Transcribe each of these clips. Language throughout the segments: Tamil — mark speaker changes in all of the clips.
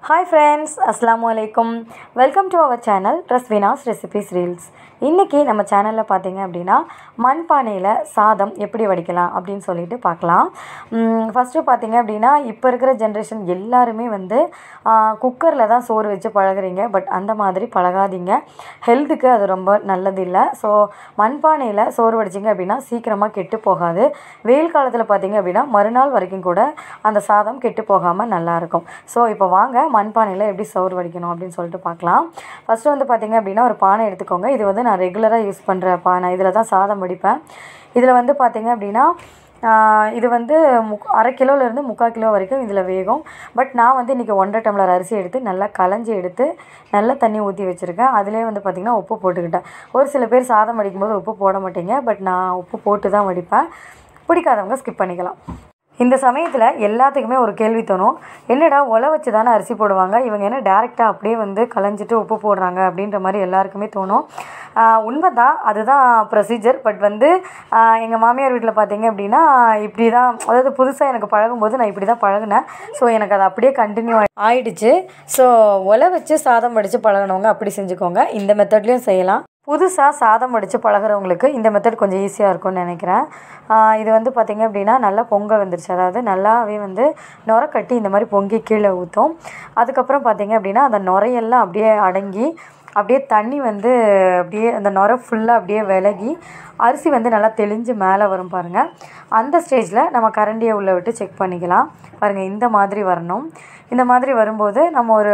Speaker 1: ஹாய் ஃப்ரெண்ட்ஸ் அஸ்ஸலாமு அலைக்கும் welcome to our channel Raswina's recipes reels இன்றைக்கி நம்ம சேனலில் பார்த்தீங்க அப்படின்னா மண்பானையில் சாதம் எப்படி வடிக்கலாம் அப்படின்னு சொல்லிட்டு பார்க்கலாம் ஃபஸ்ட்டு பார்த்தீங்க அப்படின்னா இப்போ இருக்கிற ஜென்ரேஷன் எல்லாருமே வந்து குக்கரில் தான் சோறு வச்சு பழகுறீங்க பட் அந்த மாதிரி பழகாதீங்க ஹெல்த்துக்கு அது ரொம்ப நல்லது இல்லை ஸோ மண்பானையில் சோறு வடிச்சிங்க அப்படின்னா சீக்கிரமாக கெட்டு போகாது வெயில் காலத்தில் பார்த்தீங்க அப்படின்னா மறுநாள் வரைக்கும் கூட அந்த சாதம் கெட்டு போகாமல் நல்லாயிருக்கும் ஸோ இப்போ வாங்க மண்பானையில் எப்படி சோறு வடிக்கணும் அப்படின்னு சொல்லிட்டு பார்க்கலாம் ஃபஸ்ட்டு வந்து பார்த்தீங்க அப்படின்னா ஒரு பானை எடுத்துக்கோங்க இது வந்து நான் ரெகுலராக யூஸ் பண்ணுற பானை இதில் தான் சாதம் வடிப்பேன் இதில் வந்து பார்த்தீங்க அப்படின்னா ஆஹ் இது வந்து முக் அரை கிலோலேருந்து முக்கால் கிலோ வரைக்கும் இதில் வேகும் பட் நான் வந்து இன்றைக்கி ஒன்றரை டம்ளர் அரிசி எடுத்து நல்லா களைஞ்சி எடுத்து நல்லா தண்ணி ஊற்றி வச்சுருக்கேன் அதிலே வந்து பார்த்திங்கன்னா உப்பு போட்டுக்கிட்டேன் ஒரு சில பேர் சாதம் வடிக்கும்போது உப்பு போட மாட்டீங்க பட் நான் உப்பு போட்டு தான் வடிப்பேன் பிடிக்காதவங்க ஸ்கிப் பண்ணிக்கலாம் இந்த சமயத்தில் எல்லாத்துக்குமே ஒரு கேள்வி தோணும் என்னடா ஒலை வச்சு தானே அரிசி போடுவாங்க இவங்க என்ன டேரெக்டாக அப்படியே வந்து களைஞ்சிட்டு உப்பு போடுறாங்க அப்படின்ற மாதிரி எல்லாருக்குமே தோணும் உண்மை தான் அதுதான் ப்ரொசீஜர் பட் வந்து எங்கள் மாமியார் வீட்டில் பார்த்தீங்க அப்படின்னா இப்படி தான் அதாவது புதுசாக எனக்கு பழகும்போது நான் இப்படி தான் பழகினேன் ஸோ எனக்கு அது அப்படியே கண்டினியூ ஆயிடுச்சு ஸோ ஒலை வச்சு சாதம் வடித்து பழகினவங்க அப்படி செஞ்சுக்கோங்க இந்த மெத்தட்லேயும் செய்யலாம் புதுசாக சாதம் வடித்து பழகுறவங்களுக்கு இந்த மெத்தட் கொஞ்சம் ஈஸியாக இருக்கும்னு நினைக்கிறேன் ஆஹ் இது வந்து பார்த்திங்க அப்படின்னா நல்லா பொங்க வந்துருச்சு அதாவது நல்லாவே வந்து நுர கட்டி இந்த மாதிரி பொங்கி கீழே ஊற்றும் அதுக்கப்புறம் பார்த்திங்க அப்படின்னா அந்த நுரையெல்லாம் அப்படியே அடங்கி அப்படியே தண்ணி வந்து அப்படியே அந்த நுரை ஃபுல்லாக அப்படியே விலகி அரிசி வந்து நல்லா தெளிஞ்சு மேலே வரும் பாருங்கள் அந்த ஸ்டேஜில் நம்ம கரண்டியை உள்ளே விட்டு செக் பண்ணிக்கலாம் பாருங்கள் இந்த மாதிரி வரணும் இந்த மாதிரி வரும்போது நம்ம ஒரு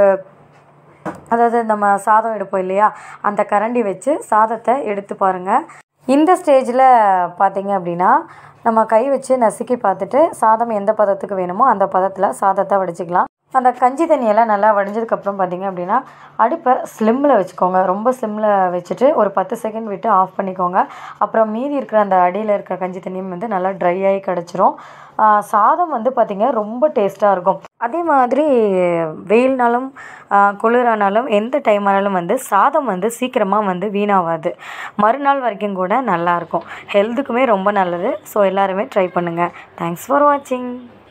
Speaker 1: அதாவது நம்ம சாதம் எடுப்போம் இல்லையா அந்த கரண்டி வச்சு சாதத்தை எடுத்து பாருங்கள் இந்த ஸ்டேஜில் பார்த்தீங்க அப்படின்னா நம்ம கை வச்சு நசுக்கி பார்த்துட்டு சாதம் எந்த பதத்துக்கு வேணுமோ அந்த பதத்தில் சாதத்தை வடிச்சுக்கலாம் அந்த கஞ்சி தண்ணியெல்லாம் நல்லா வடிஞ்சதுக்கப்புறம் பார்த்தீங்க அப்படின்னா அடுப்பை ஸ்லிம்மில் வச்சுக்கோங்க ரொம்ப ஸ்லிம்மில் வச்சுட்டு ஒரு பத்து செகண்ட் விட்டு ஆஃப் பண்ணிக்கோங்க அப்புறம் மீதி இருக்கிற அந்த அடியில் இருக்கிற கஞ்சி தண்ணியும் வந்து நல்லா ட்ரை ஆகி கிடச்சிரும் சாதம் வந்து பார்த்திங்க ரொம்ப டேஸ்ட்டாக இருக்கும் அதே மாதிரி வெயில்னாலும் குளிரானாலும் எந்த டைம் ஆனாலும் வந்து சாதம் வந்து சீக்கிரமாக வந்து வீணாகாது மறுநாள் வரைக்கும் கூட நல்லாயிருக்கும் ஹெல்த்துக்குமே ரொம்ப நல்லது ஸோ எல்லாருமே ட்ரை பண்ணுங்கள் தேங்க்ஸ் ஃபார் வாட்சிங்